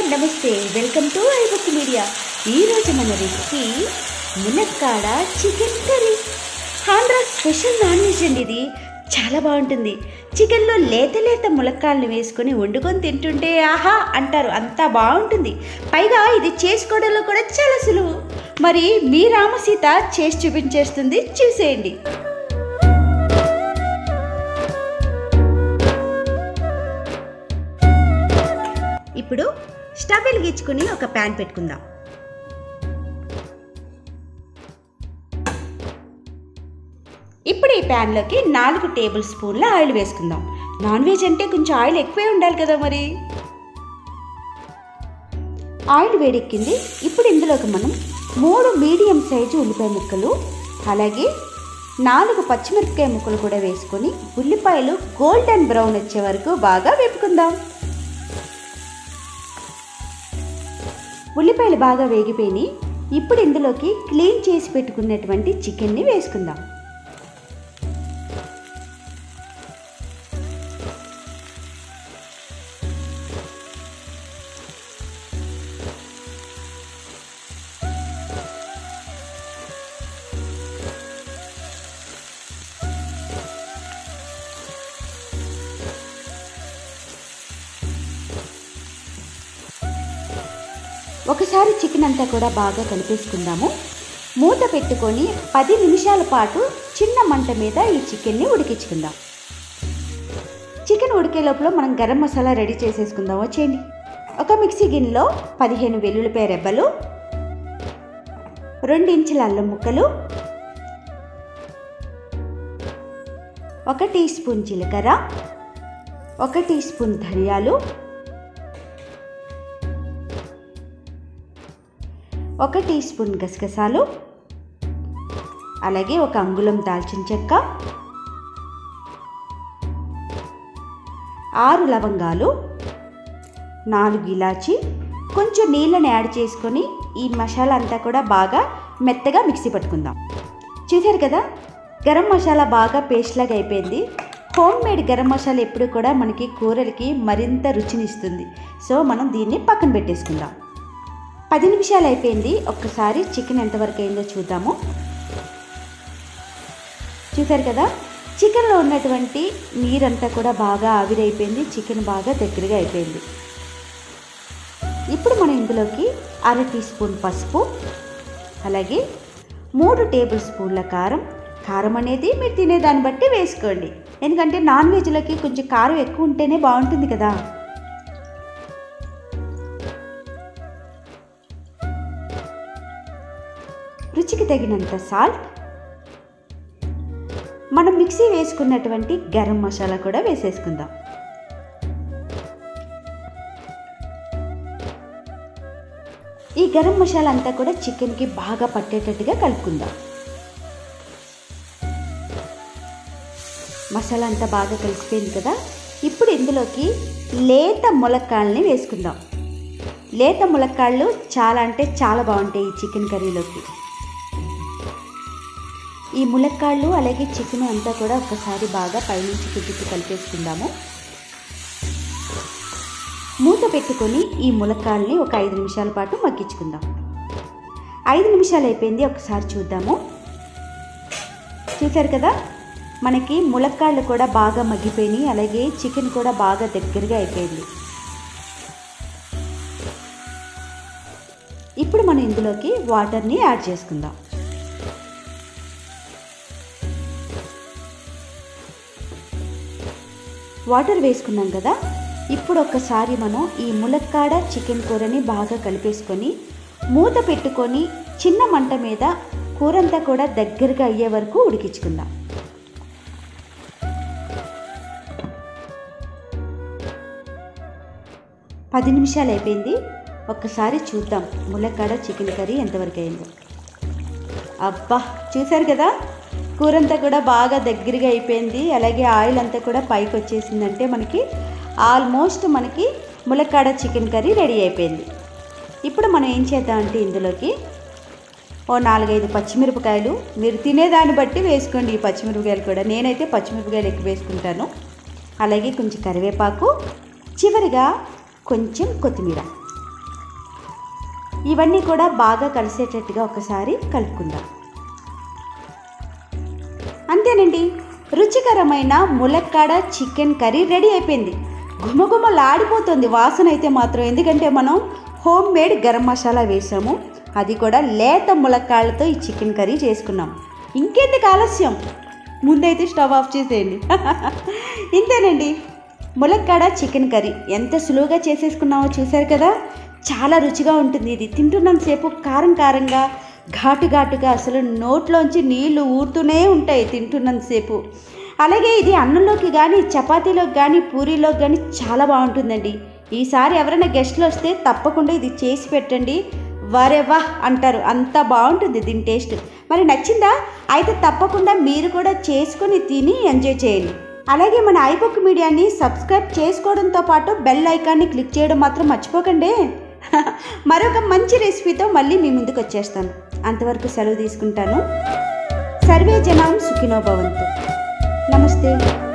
నమస్తే welcome to iBook media ఈరోజు మన రెసిపీ మునక్కాడ chicken curry Andhra special non veg అండి ఇది చాలా బాగుంటుంది చికెన్లో లేత లేత ములక్కాళ్ళని వేసుకొని వండుకొని తింటుంటే ఆహా అంటారు అంతా బాగుంటుంది పైగా ఇది చేసుకోవడంలో కూడా చాలా సులువు మరి మీ రామసీత చేసి చూపించేస్తుంది చూసేయండి ఇప్పుడు స్టవ్ వెలిగించుకుని ఒక ప్యాన్ పెట్టుకుందాం ఇప్పుడు ఈ ప్యాన్లోకి నాలుగు టేబుల్ స్పూన్ల ఆయిల్ వేసుకుందాం నాన్ వెజ్ అంటే కొంచెం ఆయిల్ ఎక్కువే ఉండాలి కదా మరి ఆయిల్ వేడెక్కింది ఇప్పుడు ఇందులోకి మనం మూడు మీడియం సైజు ఉల్లిపాయ ముక్కలు అలాగే నాలుగు పచ్చిమిరపకాయ ముక్కలు కూడా వేసుకొని ఉల్లిపాయలు గోల్డెన్ బ్రౌన్ వచ్చే వరకు బాగా వేపుకుందాం ఉల్లిపాయలు బాగా వేగిపోయి ఇప్పుడు ఇందులోకి క్లీన్ చేసి పెట్టుకున్నటువంటి చికెన్ని వేసుకుందాం ఒకసారి చికెన్ అంతా కూడా బాగా కలిపేసుకుందాము మూత పెట్టుకొని పది నిమిషాల పాటు చిన్న మంట మీద ఈ చికెన్ని ఉడికించుకుందాం చికెన్ ఉడికే లోపల మనం గరం మసాలా రెడీ చేసేసుకుందాం వచ్చేయండి ఒక మిక్సీ గిన్నెలో పదిహేను వెల్లుల్లిపాయ రెబ్బలు రెండు ఇంచుల అల్లం ముక్కలు ఒక టీ స్పూన్ జీలకర్ర ఒక టీ స్పూన్ ధనియాలు ఒక టీ స్పూన్ గసగసాలు అలాగే ఒక అంగుళం దాల్చిన చెక్క ఆరు లవంగాలు నాలుగు ఇలాచి కొంచెం నీళ్ళని యాడ్ చేసుకొని ఈ మసాలా అంతా కూడా బాగా మెత్తగా మిక్సీ పట్టుకుందాం చూసారు కదా గరం మసాలా బాగా పేస్ట్ లాగా అయిపోయింది హోమ్ మేడ్ గరం మసాలా ఎప్పుడు కూడా మనకి కూరలకి మరింత రుచినిస్తుంది సో మనం దీన్ని పక్కన పెట్టేసుకుందాం పది నిమిషాలు అయిపోయింది ఒక్కసారి చికెన్ ఎంతవరకు అయిందో చూద్దాము చూసారు కదా చికెన్లో ఉన్నటువంటి నీరంతా కూడా బాగా ఆవిరైపోయింది చికెన్ బాగా దగ్గరగా అయిపోయింది ఇప్పుడు మనం ఇందులోకి అర టీ స్పూన్ పసుపు అలాగే మూడు టేబుల్ స్పూన్ల కారం కారం అనేది మీరు తినేదాన్ని బట్టి వేసుకోండి ఎందుకంటే నాన్ వెజ్లోకి కొంచెం కారం ఎక్కువ ఉంటేనే బాగుంటుంది కదా రుచికి తగినంత సాల్ట్ మనం మిక్సీ వేసుకున్నటువంటి గరం మసాలా కూడా వేసేసుకుందాం ఈ గరం మసాలా అంతా కూడా చికెన్కి బాగా పట్టేటట్టుగా కలుపుకుందాం మసాలా అంతా బాగా కలిసిపోయింది కదా ఇప్పుడు ఇందులోకి లేత ములక్కాళ్ళని వేసుకుందాం లేత ములక్కాళ్ళు చాలా అంటే చాలా బాగుంటాయి ఈ చికెన్ కర్రీలోకి ఈ ములక్కాళ్ళు అలాగే చికెన్ అంతా కూడా ఒకసారి బాగా పైనుంచి కిటికి కలిపేసుకుందాము మూత పెట్టుకొని ఈ ములక్కాళ్ళని ఒక ఐదు నిమిషాల పాటు మగ్గించుకుందాం ఐదు నిమిషాలు అయిపోయింది ఒకసారి చూద్దాము చూసారు కదా మనకి ములక్కాళ్ళు కూడా బాగా మగ్గిపోయినాయి అలాగే చికెన్ కూడా బాగా దగ్గరగా అయిపోయింది ఇప్పుడు మనం ఇందులోకి వాటర్ని యాడ్ చేసుకుందాం వాటర్ వేసుకున్నాం కదా ఇప్పుడు ఒక్కసారి మనం ఈ ములక్కాడ చికెన్ కూరని బాగా కలిపేసుకొని మూత పెట్టుకొని చిన్న మంట మీద కూరంతా కూడా దగ్గరగా అయ్యే వరకు ఉడికించుకుందాం పది నిమిషాలు అయిపోయింది ఒక్కసారి చూద్దాం ములక్కాడ చికెన్ కర్రీ ఎంతవరకు అయిందో అబ్బా చూసారు కదా కూరంతా కూడా బాగా దగ్గరగా అయిపోయింది అలాగే ఆయిల్ అంతా కూడా పైకి వచ్చేసిందంటే మనకి ఆల్మోస్ట్ మనకి ములక్కాడ చికెన్ కర్రీ రెడీ అయిపోయింది ఇప్పుడు మనం ఏం చేద్దామంటే ఇందులోకి ఓ నాలుగైదు పచ్చిమిరపకాయలు మీరు తినేదాన్ని బట్టి వేసుకోండి ఈ పచ్చిమిరపకాయలు కూడా నేనైతే పచ్చిమిరపకాయలు ఎక్కువ వేసుకుంటాను అలాగే కొంచెం కరివేపాకు చివరిగా కొంచెం కొత్తిమీర ఇవన్నీ కూడా బాగా కలిసేటట్టుగా ఒకసారి కలుపుకుందాం అంతేనండి రుచికరమైన ములక్కాడ చికెన్ కర్రీ రెడీ అయిపోయింది గుమగుమలాడిపోతుంది వాసన అయితే మాత్రం ఎందుకంటే మనం హోమ్ మేడ్ గరం మసాలా వేసాము అది కూడా లేత ములక్కాళ్ళతో ఈ చికెన్ కర్రీ చేసుకున్నాం ఇంకెందుకు ఆలస్యం ముందైతే స్టవ్ ఆఫ్ చేసేయండి ఇంతేనండి ములక్కాడ చికెన్ కర్రీ ఎంత సులువుగా చేసేసుకున్నామో చూశారు కదా చాలా రుచిగా ఉంటుంది ఇది తింటున్నంతసేపు కారం కారంగా ఘాటు ఘాటుగా అసలు నోట్లోంచి నీళ్లు ఊరుతూనే ఉంటాయి తింటున్నంతసేపు అలాగే ఇది అన్నంలోకి కానీ చపాతీలోకి కానీ పూరీలోకి కానీ చాలా బాగుంటుందండి ఈసారి ఎవరైనా గెస్ట్లు వస్తే తప్పకుండా ఇది చేసి పెట్టండి వరే వా అంటారు అంత బాగుంటుంది దీని టేస్ట్ మరి నచ్చిందా అయితే తప్పకుండా మీరు కూడా చేసుకొని తిని ఎంజాయ్ చేయండి అలాగే మన ఐబుక్ మీడియాని సబ్స్క్రైబ్ చేసుకోవడంతో పాటు బెల్ ఐకాన్ని క్లిక్ చేయడం మాత్రం మర్చిపోకండి మరొక మంచి రెసిపీతో మళ్ళీ మీ ముందుకు వచ్చేస్తాను అంతవరకు సెలవు తీసుకుంటాను సర్వే జనం సుఖినో భవంతు నమస్తే